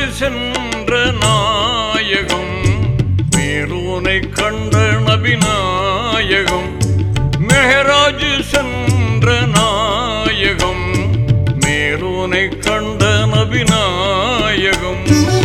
சென்ற நாயகம் மேலூனை கண்ட நபிநாயகம் மெஹராஜ் சென்ற நாயகம் மேலூனை கண்ட நபிநாயகம்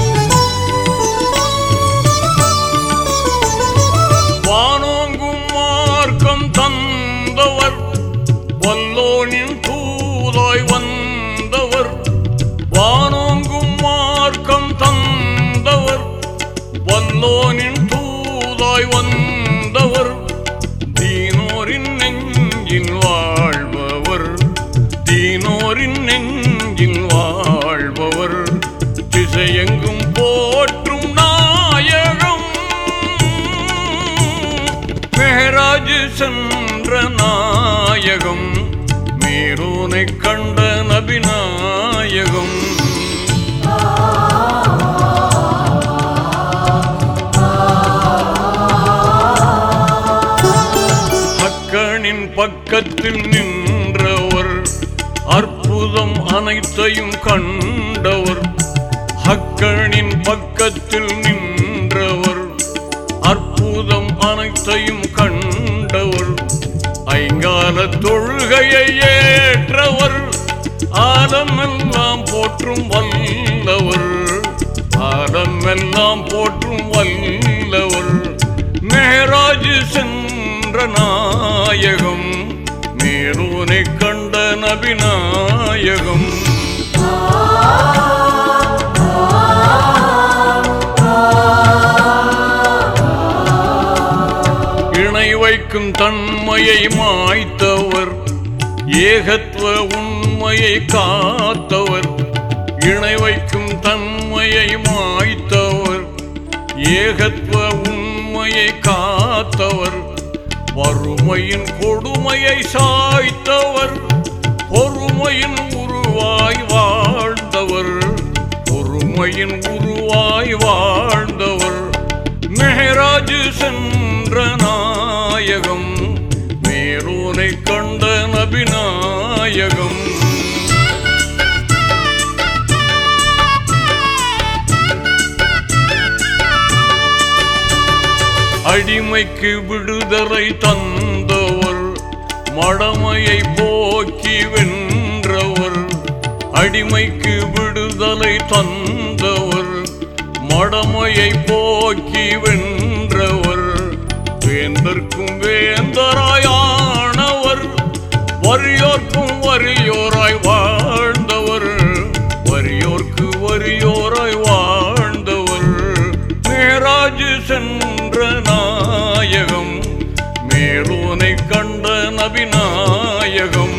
வானோங்கும் மார்க்கம் தந்தவர் வல்லோனின் தூதாய் வந்தவர் வானோங்கும் மார்க்கம் தந்தவர் வல்லோனின் தூதாய் வந்தவர் தீனோரின் நெஞ்சில் வாழ்பவர் தீனோரின் நெஞ்சில் வாழ்பவர் திசையெங்கும் போற்றும் நாயகம் மெஹராஜ் சென்ற நாயகம் மேரூனை கண்ட நபிநாயகம் மக்களின் பக்கத்தில் நின்றவர் அற்புதம் அனைத்தையும் கண்டவர் ஹக்கனின் பக்கத்தில் நின்றவர் அற்புதம் அனைத்தையும் கண்டவர் ஐங்கால தொழுகையை ஏற்றவர் ஆலமெல்லாம் போற்றும் வல்லவர் ஆலமெல்லாம் போற்றும் வல்லவர் மேராஜ் சென்ற நாயகம் மேலூனை கண்ட நபிநாயகம் இணை வைக்கும் தன்மையை மாய்த்தவர் ஏகத்துவ உண்மையை காத்தவர் இணை வைக்கும் தன்மையை மாய்த்தவர் ஏகத்துவ உண்மையை காத்தவர் வறுமையின் கொடுமையை சாய்த்தவர் பொறுமையின் உருவாய் வாழ்ந்தவர் பொறுமையின் உருவாய் வாழ்ந்தவர் மெஹராஜ் சென்ற நாயகம் மேலூனை கண்ட நபிநாயகம் அடிமைக்கு விடுதலை தந்தவர் மடமையை போக்கி வென்றவர் அடிமைக்கு விடுதலை தந்தவர் மடமையை போக்கி வென்றவர் வேந்தர்க்கும் வேந்தராயானவர் வறியோர்க்கும் வறியோராய் வாழ்ந்தவர் வறியோர்க்கு வறியோராய் வாழ்ந்தவர் மேராஜ் சென்ற நாயகம் மேலூனை கண்ட நபிநாயகம்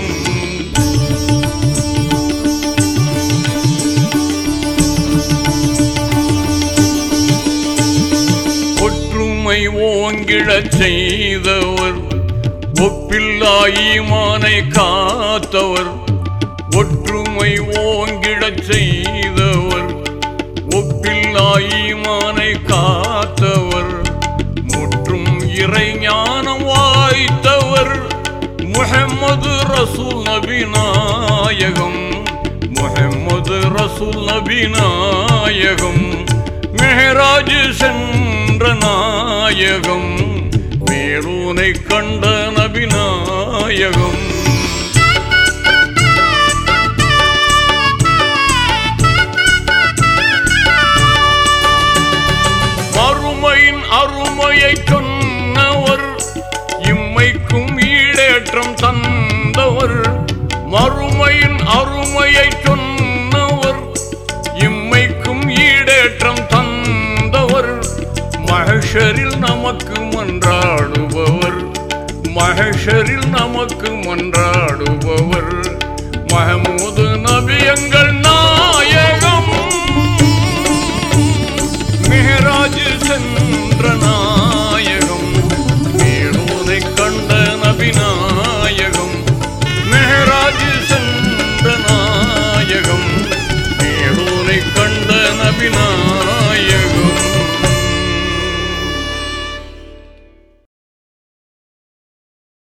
ஒற்றுமை ஓங்கிடச் செய்தவர் ஒப்பில்லா ஈமானை காத்தவர் ஒற்றுமை ஓங்கிடச் செய்தவர் ஒப்பில்லா ஈமானை காத்தவர் முற்றும் இறை ஞானம் வாய்த்தவர் முஹம்மது ரசூல் நபி நாயகம் முஹம்மது ரசூல் நபி நாயகம் மெஹராஜ் சென்ற நாயகம் மேலூனை கண்ட நபி நாயகம் மறுமையின் அருமையை சொன்னவர் இம்மைக்கும் ஈடேற்றம் தந்தவர் மறுமையின் அருமையை சொன்னவர் இம்மைக்கும் ஈடேற்றம் தந்தவர் மகஷரில் நமக்கு மன்றாடுபவர் மகஷரில் நமக்கு மன்றாடுபவர் மஹமூது